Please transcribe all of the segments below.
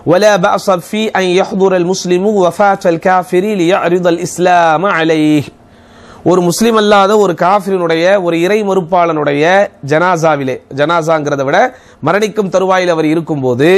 ولا بأس في أن يحضر المسلم وفاة الكافر ليعرض الإسلام عليه ஒரு முஸ்லிம் அல்லாத ஒரு காஃபிரினுடைய ஒரு இறை மறுப்பாளனுடைய ஜனாசாவிலே ஜனாசாங்கிறத விட மரணிக்கும் தருவாயில் அவர் இருக்கும்போது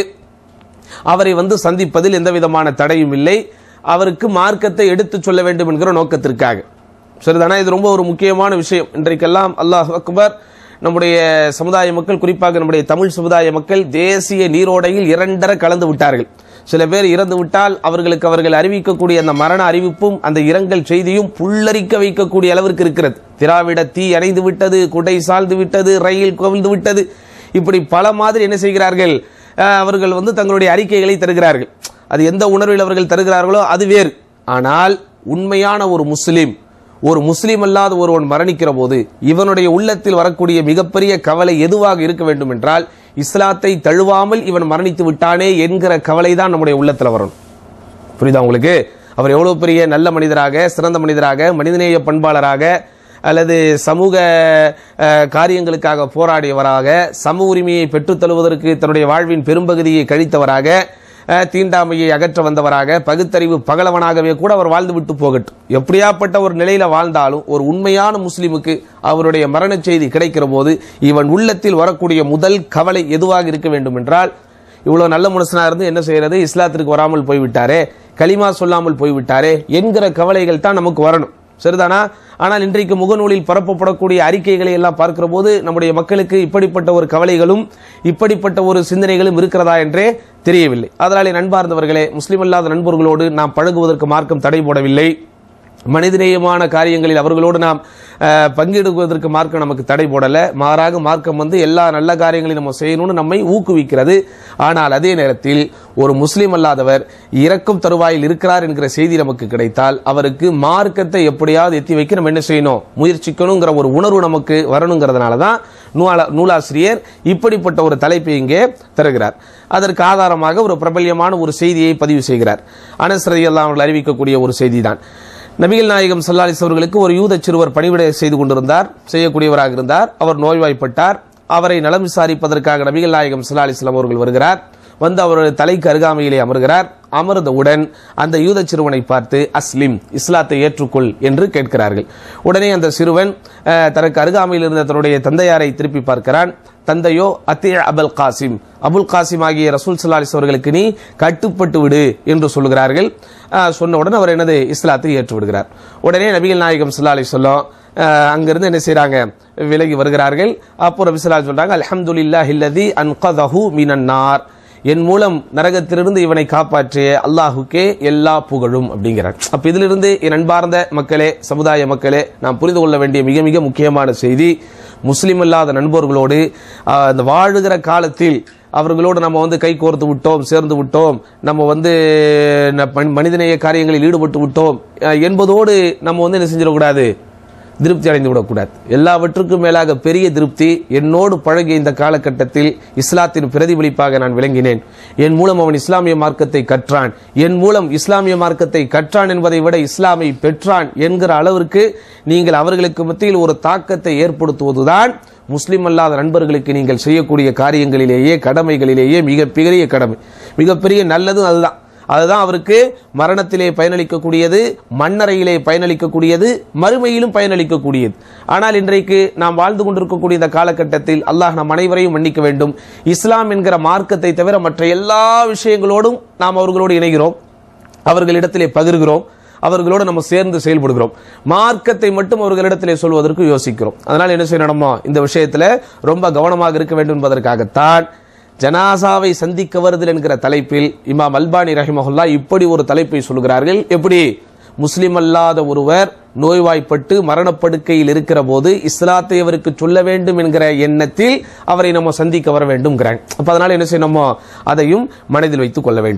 அவரை வந்து சந்திப்பதில் எந்த விதமான தடையும் இல்லை அவருக்கு மார்க்கத்தை எடுத்துச் சொல்ல வேண்டும் என்கிற நோக்கத்திற்காக சரிதானா இது ரொம்ப ஒரு முக்கியமான விஷயம் இன்றைக்கெல்லாம் அல்லாஹ் அக்பர் நம்முடைய சமுதாய மக்கள் குறிப்பாக நம்முடைய தமிழ் சமுதாய மக்கள் தேசிய நீரோடையில் இரண்டர கலந்து விட்டார்கள் சில பேர் இறந்து விட்டால் அவர்களுக்கு அவர்கள் அறிவிக்கக்கூடிய அந்த மரண அறிவிப்பும் அந்த இரங்கல் செய்தியும் புல்லரிக்க வைக்கக்கூடிய அளவிற்கு இருக்கிறது திராவிட தீ அணைந்து விட்டது குடை சாழ்ந்து விட்டது ரயில் கவிழ்ந்து விட்டது இப்படி பல மாதிரி என்ன செய்கிறார்கள் அஹ், அவர்கள் வந்து தங்களுடைய அறிக்கைகளை தருகிறார்கள் அது எந்த உணர்வில் அவர்கள் தருகிறார்களோ அது வேறு ஆனால் உண்மையான ஒரு முஸ்லிம் ஒரு முஸ்லிம் அல்லாத ஒருவன் மரணிக்கிற போது இவனுடைய உள்ளத்தில் வரக்கூடிய மிகப்பெரிய கவலை எதுவாக இருக்க வேண்டும் என்றால் இஸ்லாத்தை தழுவாமல் இவன் மரணித்து விட்டானே என்கிற கவலை தான் நம்முடைய உள்ளத்தில் வரணும் புரியுதா உங்களுக்கு அவர் எவ்வளவு பெரிய நல்ல மனிதராக சிறந்த மனிதராக மனிதநேய பண்பாளராக அல்லது சமூக அஹ், காரியங்களுக்காக போராடியவராக சம உரிமையை பெற்றுத் தருவதற்கு தன்னுடைய வாழ்வின் பெரும்பகுதியை கழித்தவராக அஹ், தீண்டாமையை அகற்ற வந்தவராக பகுத்தறிவு பகலவனாகவே கூட அவர் வாழ்ந்து விட்டு போகட்டும் எப்படியாப்பட்ட ஒரு நிலையில வாழ்ந்தாலும் ஒரு உண்மையான முஸ்லிமுக்கு அவருடைய மரணச் செய்தி கிடைக்கிற போது இவன் உள்ளத்தில் வரக்கூடிய முதல் கவலை எதுவாக இருக்க வேண்டும் என்றால் இவ்வளவு நல்ல மனுஷனா இருந்து என்ன செய்யறது இஸ்லாத்திற்கு வராமல் போய்விட்டாரே களிமா சொல்லாமல் போய்விட்டாரே என்கிற கவலைகள் தான் நமக்கு வரணும் சரிதானா ஆனால் இன்றைக்கு முகநூலில் பரப்பப்படக்கூடிய அறிக்கைகளை எல்லாம் பார்க்கிற போது நம்முடைய மக்களுக்கு இப்படிப்பட்ட ஒரு கவலைகளும் இப்படிப்பட்ட ஒரு சிந்தனைகளும் இருக்கிறதா என்றே தெரியவில்லை அதனாலே நண்பார்ந்தவர்களே முஸ்லிம் அல்லாத நண்பர்களோடு நாம் பழகுவதற்கு மார்க்கம் தடை போடவில்லை மனிதநேயமான காரியங்களில் அவர்களோடு நாம் அஹ், பங்கிடுவதற்கு மார்க்கம் நமக்கு தடை போடல மாறாக மார்க்கம் வந்து எல்லா நல்ல காரியங்களையும் நம்ம செய்யணும்னு நம்மை ஊக்குவிக்கிறது ஆனால் அதே நேரத்தில் ஒரு முஸ்லீம் அல்லாதவர் இறக்கும் தருவாயில் இருக்கிறார் என்கிற செய்தி நமக்கு கிடைத்தால் அவருக்கு மார்க்கத்தை எப்படியாவது எத்தி வைக்க நம்ம என்ன செய்யணும் முயற்சிக்கணுங்கிற ஒரு உணர்வு நமக்கு வரணுங்கிறதுனால தான் நூலா- நூலாசிரியர் இப்படிப்பட்ட ஒரு தலைப்பை இங்கே தருகிறார் அதற்கு ஆதாரமாக ஒரு பிரபல்யமான ஒரு செய்தியை பதிவு செய்கிறார் அனஸ் ரலியல்லாஹு அவர்கள் அறிவிக்கக்கூடிய ஒரு செய்திதான் நபிகள் நாயகம் சல்லாலிஸ் அவர்களுக்கு ஒரு யூத சிறுவர் பணிவிடை செய்து கொண்டிருந்தார் செய்யக்கூடியவராக இருந்தார் அவர் நோய்வாய்ப்பட்டார் அவரை நலம் விசாரிப்பதற்காக நபிகள் நாயகம் சல்லாலிஸ்லாம் அவர்கள் வருகிறார் வந்து அவருடைய தலைக்கு அருகாமையிலே அமர்கிறார் அமர்ந்தவுடன் அந்த யூத சிறுவனை பார்த்து அஸ்லிம் இஸ்லாத்தை ஏற்றுக்கொள் என்று கேட்கிறார்கள் உடனே அந்த சிறுவன் அஹ், தனக்கு அருகாமையில் இருந்த தன்னுடைய தந்தையாரை திருப்பி பார்க்கிறான் தந்தையோ அத்தே அபுல் காசிம் அபுல் காசிம் ஆகிய ரசூல் சல்லாலிஸ் அவர்களுக்கு நீ கட்டுப்பட்டு விடு என்று சொல்லுகிறார்கள் அஹ், சொன்ன உடனே அவர் என்னது இஸ்லாத்தை ஏற்று விடுகிறார் உடனே நபிகள் நாயகம் சல்லா அலி சொல்லம் அங்கிருந்து என்ன செய்றாங்க விலகி வருகிறார்கள் அப்போ நபி ஸல்லல்லாஹு அலைஹி சொல்றாங்க அல்ஹம்துலில்லாஹி அல்லதி அன்கதஹு மினன் நார் என் மூலம் நரகத்திலிருந்து இவனை காப்பாற்றிய அல்லாஹுக்கே எல்லா புகழும் அப்படிங்கிறார் அப்ப இதிலிருந்து என் அன்பார்ந்த மக்களே சமுதாய மக்களே நாம் புரிந்து கொள்ள வேண்டிய மிக மிக முக்கியமான செய்தி முஸ்லிம் அல்லாத நண்பர்களோடு ஆஹ், அந்த வாழுகிற காலத்தில் அவர்களோடு நம்ம வந்து கை கோர்த்து விட்டோம் சேர்ந்து விட்டோம் நம்ம வந்து ந- மனி- மனிதநேய காரியங்களில் ஈடுபட்டு விட்டோம் அஹ், என்பதோடு நம்ம வந்து என்ன செஞ்சிடக்கூடாது திருப்தி அடைந்து விடக்கூடாது எல்லாவற்றுக்கும் மேலாக பெரிய திருப்தி என்னோடு பழகிய இந்த காலகட்டத்தில் இஸ்லாத்தின் பிரதிபலிப்பாக நான் விளங்கினேன் என் மூலம் அவன் இஸ்லாமிய மார்க்கத்தை கற்றான் என் மூலம் இஸ்லாமிய மார்க்கத்தை கற்றான் என்பதை விட இஸ்லாமை பெற்றான் என்கிற அளவிற்கு நீங்கள் அவர்களுக்கு மத்தியில் ஒரு தாக்கத்தை ஏற்படுத்துவதுதான் முஸ்லிம் அல்லாத நண்பர்களுக்கு நீங்கள் செய்யக்கூடிய காரியங்களிலேயே கடமைகளிலேயே மிகப்பெரிய கடமை மிகப்பெரிய நல்லதும் அதுதான் அதுதான் அவருக்கு மரணத்திலே பயனளிக்கக்கூடியது மண்ணறையிலே பயனளிக்கக்கூடியது மறுமையிலும் பயனளிக்கக்கூடியது ஆனால் இன்றைக்கு நாம் வாழ்ந்து கொண்டிருக்கக்கூடிய இந்த காலகட்டத்தில் அல்லாஹ் நம் அனைவரையும் மன்னிக்க வேண்டும் இஸ்லாம் என்கிற மார்க்கத்தை தவிர மற்ற எல்லா விஷயங்களோடும் நாம் அவர்களோடு இணைகிறோம் அவர்களிடத்திலே பகிர்கிறோம் அவர்களோடு நம்ம சேர்ந்து செயல்படுகிறோம் மார்க்கத்தை மட்டும் அவர்களிடத்திலே சொல்வதற்கு யோசிக்கிறோம் அதனால் என்ன செய்யணுமோ இந்த விஷயத்துல ரொம்ப கவனமாக இருக்க வேண்டும் என்பதற்காகத்தான் ஜனாசாவை சந்திக்க வருதல் என்கிற தலைப்பில் இமாம் அல்பானி ரஹிமஹுல்லா இப்படி ஒரு தலைப்பை சொல்கிறார்கள் எப்படி முஸ்லிம் அல்லாத ஒருவர் நோய்வாய்ப்பட்டு மரணப்படுக்கையில் இருக்கிற போது இஸ்லாத்தை அவருக்கு சொல்ல வேண்டும் என்கிற எண்ணத்தில் அவரை நம்ம சந்திக்க வர வேண்டும் அப்ப அதனால என்ன செய்யணுமோ அதையும் மனதில் வைத்துக் கொள்ள வேண்டும்